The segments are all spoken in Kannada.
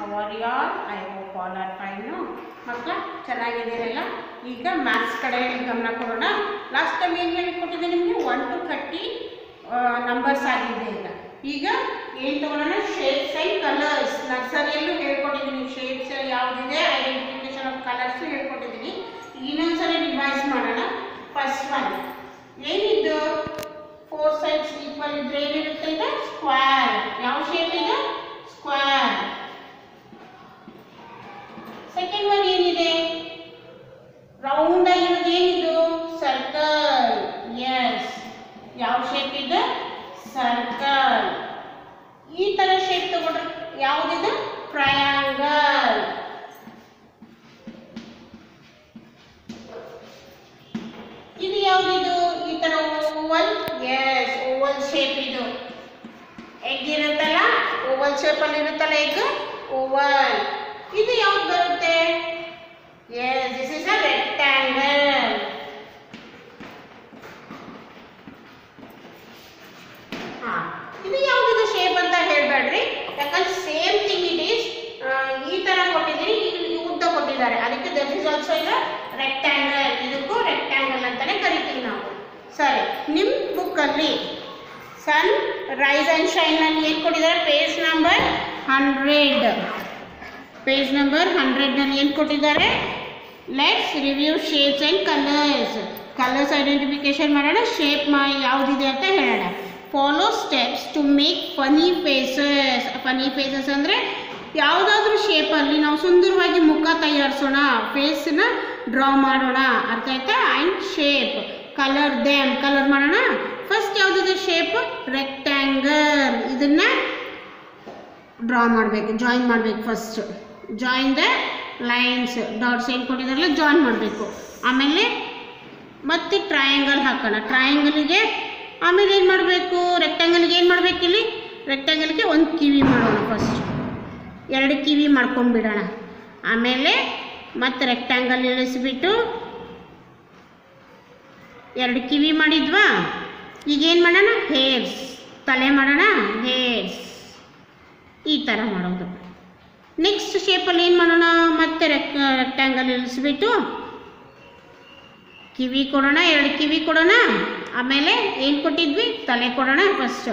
hour all I hope all are fine ಮಕ್ಕಳ ಚೆನ್ನಾಗಿದ್ದೀರಲ್ಲ ಈಗ ಮ್ಯಾಥ್ಸ್ ಕಡೆ ಗಮನ ಕೊಡೋಣ ಲಾಸ್ಟ್ ಟೈಮ್ ಏನು ಹೇಳಿಕೊಟ್ಟಿದ್ದೆ ನಿಮಗೆ ಒನ್ ಟು ಥರ್ಟಿ ನಂಬರ್ಸ್ ಆಗಿದೆ ಈಗ ಈಗ ಏನು ತಗೊಳ್ಳೋಣ ಶೇಪ್ಸ್ ಆ್ಯಂಡ್ ಕಲರ್ಸ್ ನರ್ಸರಿಯಲ್ಲೂ ಹೇಳ್ಕೊಟ್ಟಿದ್ದೀನಿ ಶೇಪ್ಸ್ ಯಾವುದಿದೆ ಐಡೆಂಟಿಫಿಕೇಶನ್ ಆಫ್ ಕಲರ್ಸು ಹೇಳ್ಕೊಟ್ಟಿದ್ದೀನಿ ಇನ್ನೊಂದ್ಸರಿ ರಿವೈಸ್ ಮಾಡೋಣ ಫಸ್ಟ್ ಒನ್ ಏನಿದ್ದು ಫೋರ್ ಸೈಡ್ಸ್ ಈಕ್ವಲ್ ಇದ್ರೆ ಏನಿರುತ್ತೆ ಇದು ಸ್ಕ್ವೇರ್ ಯಾವ ಶೇಪ್ ಇದು ಸ್ಕ್ವೇರ್ ಸೆಕೆಂಡ್ ಒನ್ ಏನಿದೆ ರೌಂಡ್ ಆಗಿರೋದು ಏನಿದು ಸರ್ಕಲ್ ಎಸ್ ಯಾವ ಶೇಪ್ ಇದೆ ಸರ್ಕಲ್ ಈ ತರ ಶೇಪ್ ತಗೊಂಡ್ರೆ ಯಾವುದಿದೆ ಟ್ರಯಾಂಗಲ್ ಇದು ಯಾವುದಿದು ಈ ತರ ಓವಲ್ ಎಸ್ ಓವಲ್ ಶೇಪ್ ಇದು ಎಗ್ ಇರುತ್ತಲ್ಲ ಓವಲ್ ಶೇಪ್ ಅಲ್ಲಿ ಇರುತ್ತಲ್ಲ ಎಗ್ ಓವಲ್ ಇದು ಯಾವ್ದು ಬರುತ್ತೆ yes this is a rectangle ಹಾ ಇದು ಯಾವುದಿದೆ ಶೇಪ್ ಅಂತ ಹೇಳ್ಬೇಡ್ರಿ ಯಾಕಂದ್ರೆ ಸೇಮ್ ಥಿಂಗ್ ಇಟ್ ಈಸ್ ಈ ತರ ಕೊಟ್ಟಿದ್ದೀನಿ ಇಲ್ಲಿ ಉದ್ದ ಕೊಟ್ಟಿದ್ದಾರೆ ಅದಕ್ಕೆ ದಟ್ ಇಸ್ ಆಲ್ಸೋ ಈಗ ರೆಕ್ಟ್ಯಾಂಗಲ್ ಇದಕ್ಕೂ ರೆಕ್ಟ್ಯಾಂಗಲ್ ಅಂತಾನೆ ಕರಿತೀವಿ ನಾವು ಸರಿ ನಿಮ್ಮ ಬುಕ್ಕಲ್ಲಿ ಸನ್ ರೈಸ್ ಆ್ಯಂಡ್ ಶೈನ್ ಅಲ್ಲಿ ಏನು ಕೊಟ್ಟಿದ್ದಾರೆ page number hundred page number ಹಂಡ್ರೆಡ್ನಲ್ಲಿ ಏನು ಕೊಟ್ಟಿದ್ದಾರೆ let's review shapes and colours colours identification ಮಾಡೋಣ ಶೇಪ್ ಮಾ ಯಾವುದಿದೆ ಅಂತ ಹೇಳೋಣ follow steps to make funny faces funny faces ಅಂದರೆ ಯಾವುದಾದ್ರೂ ಶೇಪಲ್ಲಿ ನಾವು ಸುಂದರವಾಗಿ ಮುಖ ತಯಾರಿಸೋಣ ಫೇಸನ್ನ ಡ್ರಾ ಮಾಡೋಣ ಅರ್ಥ ಆಯ್ತಾ ಆ್ಯಂಡ್ ಶೇಪ್ ಕಲರ್ ದ್ಯಾಮ್ ಕಲರ್ ಮಾಡೋಣ ಫಸ್ಟ್ ಯಾವುದಿದೆ ಶೇಪ್ ರೆಕ್ಟ್ಯಾಂಗಲ್ ಇದನ್ನ ಡ್ರಾ ಮಾಡಬೇಕು ಜಾಯಿನ್ ಮಾಡಬೇಕು first join the lines dots ಏನು ಕೊಟ್ಟಿದ್ದಾರಲ್ಲ ಜಾಯಿನ್ ಮಾಡಬೇಕು ಆಮೇಲೆ ಮತ್ತೆ ಟ್ರಯಾಂಗಲ್ ಹಾಕೋಣ ಟ್ರಯಾಂಗಲಿಗೆ ಆಮೇಲೆ ಏನು ಮಾಡಬೇಕು ರೆಕ್ಟ್ಯಾಂಗಲ್ಗೆ ಏನು ಮಾಡಬೇಕು ಇಲ್ಲಿ ರೆಕ್ಟ್ಯಾಂಗಲ್ಗೆ ಒಂದು ಕಿವಿ ಮಾಡೋಣ ಫಸ್ಟ್ ಎರಡು ಕಿವಿ ಮಾಡ್ಕೊಂಡ್ಬಿಡೋಣ ಆಮೇಲೆ ಮತ್ತೆ ರೆಕ್ಟ್ಯಾಂಗಲ್ ಇಳಿಸ್ಬಿಟ್ಟು ಎರಡು ಕಿವಿ ಮಾಡಿದ್ವಾ ಈಗ ಏನು ಮಾಡೋಣ ಹೇರ್ಸ್ ತಲೆ ಮಾಡೋಣ ಹೇರ್ಸ್ ಈ ಥರ ಮಾಡೋದು ನೆಕ್ಸ್ಟ್ ಶೇಪಲ್ಲಿ ಏನು ಮಾಡೋಣ ಮತ್ತೆ ರೆಕ್ ರೆಕ್ಟ್ಯಾಂಗಲ್ ಇಳಿಸ್ಬಿಟ್ಟು ಕಿವಿ ಕೊಡೋಣ ಎರಡು ಕಿವಿ ಕೊಡೋಣ ಆಮೇಲೆ ಏನು ಕೊಟ್ಟಿದ್ವಿ ತಲೆ ಕೊಡೋಣ ಫಸ್ಟು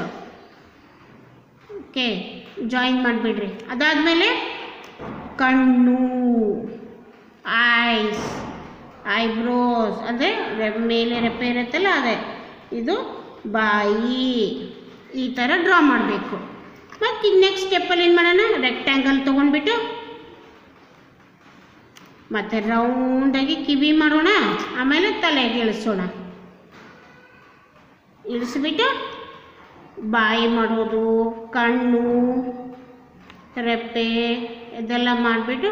ಓಕೆ ಜಾಯಿನ್ ಮಾಡಿಬಿಡ್ರಿ ಅದಾದಮೇಲೆ ಕಣ್ಣು ಐಸ್ ಐಬ್ರೋಸ್ ಅಂದರೆ ಮೇಲೆ ರೆಪ್ಪೆ ಇರುತ್ತಲ್ಲ ಅದೇ ಇದು ಬಾಯಿ ಈ ಥರ ಡ್ರಾ ಮಾಡಬೇಕು ಮತ್ತು ಈಗ ನೆಕ್ಸ್ಟ್ ಸ್ಟೆಪ್ಪಲ್ಲಿ ಏನು ಮಾಡೋಣ ರೆಕ್ಟ್ಯಾಂಗಲ್ ತೊಗೊಂಡ್ಬಿಟ್ಟು ಮತ್ತು ರೌಂಡಾಗಿ ಕಿವಿ ಮಾಡೋಣ ಆಮೇಲೆ ತಲೆಗೆ ಇಳಿಸೋಣ ಇಳಿಸ್ಬಿಟ್ಟು ಬಾಯಿ ಮಾಡೋದು ಕಣ್ಣು ರೆಪ್ಪೆ ಇದೆಲ್ಲ ಮಾಡಿಬಿಟ್ಟು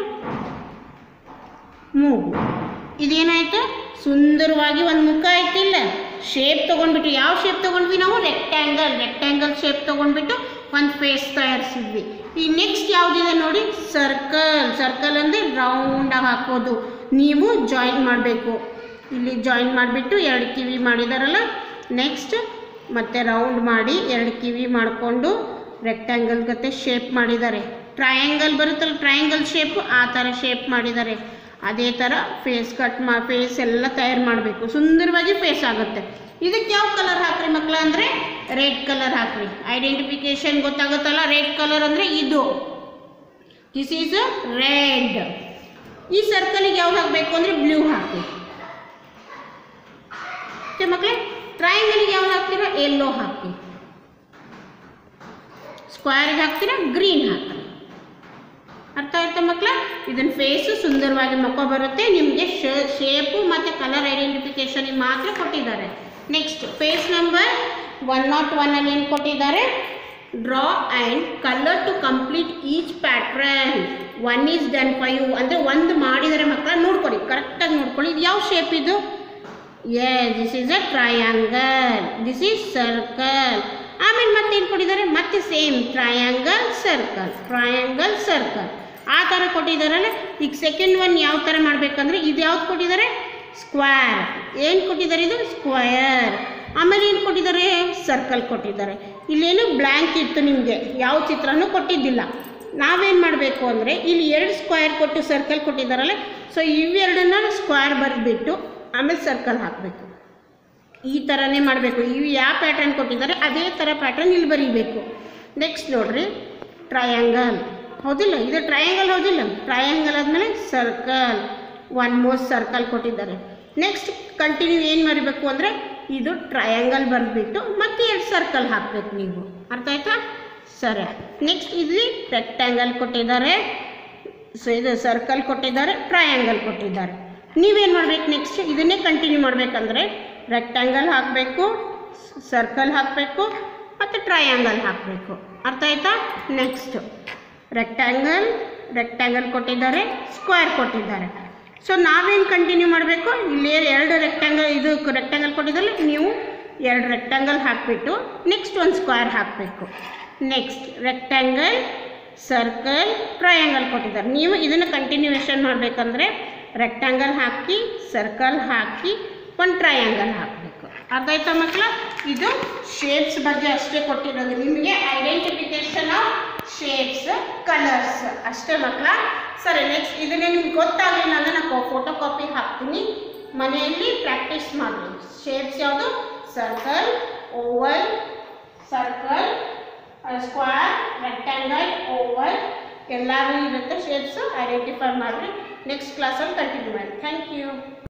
ಮೂಗು ಇದೇನಾಯ್ತು ಸುಂದರವಾಗಿ ಒಂದು ಮುಖ ಆಯ್ತಿಲ್ಲ ಶೇಪ್ ತೊಗೊಂಡ್ಬಿಟ್ಟು ಯಾವ ಶೇಪ್ ತೊಗೊಂಡ್ವಿ ನಾವು ರೆಕ್ಟ್ಯಾಂಗಲ್ ರೆಕ್ಟ್ಯಾಂಗಲ್ ಶೇಪ್ ತೊಗೊಂಡ್ಬಿಟ್ಟು ಒಂದು ಫೇಸ್ ತಯಾರಿಸಿದ್ವಿ ಈ ನೆಕ್ಸ್ಟ್ ಯಾವುದಿದೆ ನೋಡಿ ಸರ್ಕಲ್ ಸರ್ಕಲ್ ಅಂದರೆ ರೌಂಡಾಗಿ ಹಾಕೋದು ನೀವು ಜಾಯಿನ್ ಮಾಡಬೇಕು ಇಲ್ಲಿ ಜಾಯಿನ್ ಮಾಡಿಬಿಟ್ಟು ಎರಡು ಕಿವಿ ಮಾಡಿದಾರಲ್ಲ ನೆಕ್ಸ್ಟ್ ಮತ್ತೆ ರೌಂಡ್ ಮಾಡಿ ಎರಡು ಕಿವಿ ಮಾಡಿಕೊಂಡು ರೆಕ್ಟ್ಯಾಂಗಲ್ ಗತೆ ಶೇಪ್ ಮಾಡಿದ್ದಾರೆ ಟ್ರಯಾಂಗಲ್ ಬರುತ್ತಲ್ಲ ಟ್ರಯಾಂಗಲ್ ಶೇಪ್ ಆ ಥರ ಶೇಪ್ ಮಾಡಿದ್ದಾರೆ ಅದೇ ಥರ ಫೇಸ್ ಕಟ್ ಮಾ ಫೇಸ್ ಎಲ್ಲ ತಯಾರು ಮಾಡಬೇಕು ಸುಂದರವಾಗಿ ಫೇಸ್ ಆಗುತ್ತೆ ಇದಕ್ಕೆ ಯಾವ ಕಲರ್ ಹಾಕ್ರಿ ಮಕ್ಕಳ ಅಂದರೆ ರೆಡ್ ಕಲರ್ ಹಾಕ್ರಿ ಐಡೆಂಟಿಫಿಕೇಶನ್ ಗೊತ್ತಾಗುತ್ತಲ್ಲ ರೆಡ್ ಕಲರ್ ಅಂದರೆ ಇದು ದಿಸ್ ಈಸ್ ರೆಡ್ ಈ ಸರ್ಕಲಿಗೆ ಯಾವ್ದು ಹಾಕಬೇಕು ಅಂದರೆ ಬ್ಲೂ ಹಾಕಿ ಓಕೆ ಮಕ್ಕಳೇ ಟ್ರಯಾಂಗಲಿಗೆ ಯಾವ್ದು ಹಾಕ್ತೀರಾ ಎಲ್ಲೋ ಹಾಕಿ ಸ್ಕ್ವೇರಿಗೆ ಹಾಕ್ತೀರಾ ಗ್ರೀನ್ ಹಾಕ್ರಿ ಅರ್ಥ ಆಯ್ತಾ ಮಕ್ಕಳ ಇದನ್ನ ಫೇಸು ಸುಂದರವಾಗಿ ಮುಖ ಬರುತ್ತೆ ನಿಮಗೆ ಶೇಪು ಮತ್ತು ಕಲರ್ ಐಡೆಂಟಿಫಿಕೇಶನಿಗೆ ಮಾತ್ರ ಕೊಟ್ಟಿದ್ದಾರೆ next page number one naught ಒನ್ನಲ್ಲಿ ಏನು ಕೊಟ್ಟಿದ್ದಾರೆ draw and colour to complete each pattern one is done five ಅಂದರೆ ಒಂದು ಮಾಡಿದರೆ ಮಕ್ಕಳ ನೋಡ್ಕೊಳ್ಳಿ ಕರೆಕ್ಟಾಗಿ ನೋಡ್ಕೊಳ್ಳಿ ಇದು ಯಾವ ಶೇಪ್ ಇದು yes this is a triangle this is circle ಆಮೇಲೆ ಮತ್ತೆ ಏನು ಕೊಟ್ಟಿದ್ದಾರೆ ಮತ್ತೆ same triangle circle triangle circle ಆ ಥರ ಕೊಟ್ಟಿದ್ದಾರಲ್ಲ ಈಗ ಸೆಕೆಂಡ್ ಒನ್ ಯಾವ ಥರ ಮಾಡಬೇಕಂದ್ರೆ ಇದು ಯಾವ್ದು ಕೊಟ್ಟಿದ್ದಾರೆ ಸ್ಕ್ವೇರ್ ಏನು ಕೊಟ್ಟಿದ್ದಾರೆ ಇದು ಸ್ಕ್ವಯರ್ ಆಮೇಲೆ ಏನು ಕೊಟ್ಟಿದ್ದಾರೆ ಸರ್ಕಲ್ ಕೊಟ್ಟಿದ್ದಾರೆ ಇಲ್ಲೇನು ಬ್ಲ್ಯಾಂಕ್ ಇತ್ತು ನಿಮಗೆ ಯಾವ ಚಿತ್ರನೂ ಕೊಟ್ಟಿದ್ದಿಲ್ಲ ನಾವೇನು ಮಾಡಬೇಕು ಅಂದರೆ ಇಲ್ಲಿ ಎರಡು ಸ್ಕ್ವೇರ್ ಕೊಟ್ಟು ಸರ್ಕಲ್ ಕೊಟ್ಟಿದ್ದಾರಲ್ಲ ಸೊ ಇವೆರಡನ್ನ ಸ್ಕ್ವೇರ್ ಬರೆದ್ಬಿಟ್ಟು ಆಮೇಲೆ ಸರ್ಕಲ್ ಹಾಕಬೇಕು ಈ ಥರನೇ ಮಾಡಬೇಕು ಇವು ಯಾವ ಪ್ಯಾಟರ್ನ್ ಕೊಟ್ಟಿದ್ದಾರೆ ಅದೇ ಥರ ಪ್ಯಾಟರ್ನ್ ಇಲ್ಲಿ ಬರೀಬೇಕು ನೆಕ್ಸ್ಟ್ ನೋಡ್ರಿ ಟ್ರಯಾಂಗಲ್ ಹೌದಿಲ್ಲ ಇದು ಟ್ರಯಾಂಗಲ್ ಹೌದಿಲ್ಲ ಟ್ರಯಾಂಗಲ್ ಆದಮೇಲೆ ಸರ್ಕಲ್ ಒನ್ ಮೋರ್ ಸರ್ಕಲ್ ಕೊಟ್ಟಿದ್ದಾರೆ ನೆಕ್ಸ್ಟ್ ಕಂಟಿನ್ಯೂ ಏನು ಮಾಡಬೇಕು ಅಂದರೆ ಇದು ಟ್ರಯಾಂಗಲ್ ಬರೆದ್ಬಿಟ್ಟು ಮತ್ತೆ ಎರಡು ಸರ್ಕಲ್ ಹಾಕಬೇಕು ನೀವು ಅರ್ಥ ಆಯ್ತಾ ಸರಿ ನೆಕ್ಸ್ಟ್ ಇಲ್ಲಿ ರೆಕ್ಟ್ಯಾಂಗಲ್ ಕೊಟ್ಟಿದ್ದಾರೆ ಸೊ ಇದು ಸರ್ಕಲ್ ಕೊಟ್ಟಿದ್ದಾರೆ ಟ್ರಯಾಂಗಲ್ ಕೊಟ್ಟಿದ್ದಾರೆ ನೀವೇನು ಮಾಡಬೇಕು ನೆಕ್ಸ್ಟ್ ಇದನ್ನೇ ಕಂಟಿನ್ಯೂ ಮಾಡಬೇಕಂದ್ರೆ ರೆಕ್ಟ್ಯಾಂಗಲ್ ಹಾಕಬೇಕು ಸರ್ಕಲ್ ಹಾಕಬೇಕು ಮತ್ತು ಟ್ರಯಾಂಗಲ್ ಹಾಕಬೇಕು ಅರ್ಥ ಆಯ್ತಾ ನೆಕ್ಸ್ಟ್ ರೆಕ್ಟ್ಯಾಂಗಲ್ ರೆಕ್ಟ್ಯಾಂಗಲ್ ಕೊಟ್ಟಿದ್ದಾರೆ ಸ್ಕ್ವೇರ್ ಕೊಟ್ಟಿದ್ದಾರೆ ಸೊ ನಾವೇನು ಕಂಟಿನ್ಯೂ ಮಾಡಬೇಕು ಇಲ್ಲಿ ಎರಡು ರೆಕ್ಟ್ಯಾಂಗಲ್ ಇದು ರೆಕ್ಟ್ಯಾಂಗಲ್ ಕೊಟ್ಟಿದ್ದಾರೆ ನೀವು ಎರಡು ರೆಕ್ಟ್ಯಾಂಗಲ್ ಹಾಕಿಬಿಟ್ಟು ನೆಕ್ಸ್ಟ್ ಒಂದು ಸ್ಕ್ವೇರ್ ಹಾಕಬೇಕು ನೆಕ್ಸ್ಟ್ ರೆಕ್ಟ್ಯಾಂಗಲ್ ಸರ್ಕಲ್ ಟ್ರಯಾಂಗಲ್ ಕೊಟ್ಟಿದ್ದಾರೆ ನೀವು ಇದನ್ನು ಕಂಟಿನ್ಯೂಯೇಷನ್ ಮಾಡಬೇಕಂದ್ರೆ ರೆಕ್ಟ್ಯಾಂಗಲ್ ಹಾಕಿ ಸರ್ಕಲ್ ಹಾಕಿ ಒಂದು ಟ್ರಯಾಂಗಲ್ ಹಾಕಬೇಕು ಅರ್ಥ ಆಯ್ತಾ ಮಕ್ಕಳ ಇದು ಶೇಪ್ಸ್ ಬಗ್ಗೆ ಅಷ್ಟೇ ಕೊಟ್ಟಿರೋದು ನಿಮಗೆ ಐಡೆಂಟಿಫಿಕೇಶನ್ ಆಫ್ ಶೇಪ್ಸ್ ಕಲರ್ಸ್ ಅಷ್ಟೇ ಮಕ್ಕಳ ಸರಿ ನೆಕ್ಸ್ಟ್ ಇದನ್ನೇ ನಿಮ್ಗೆ ಗೊತ್ತಾಗಲಿಲ್ಲ ಅಂದರೆ ನಾನು ಫೋಟೋ ಕಾಪಿ ಹಾಕ್ತೀನಿ ಮನೆಯಲ್ಲಿ ಪ್ರಾಕ್ಟೀಸ್ ಮಾಡಿ ಶೇಪ್ಸ್ ಯಾವುದು circle oval circle square rectangle oval ಎಲ್ಲರೂ ಇರುತ್ತೆ ಶೇಪ್ಸು ಐಡೆಂಟಿಫೈ ಮಾಡಿರಿ ನೆಕ್ಸ್ಟ್ ಕ್ಲಾಸಲ್ಲಿ ಕಂಟಿನ್ಯೂ ಮಾಡಿ ಥ್ಯಾಂಕ್ ಯು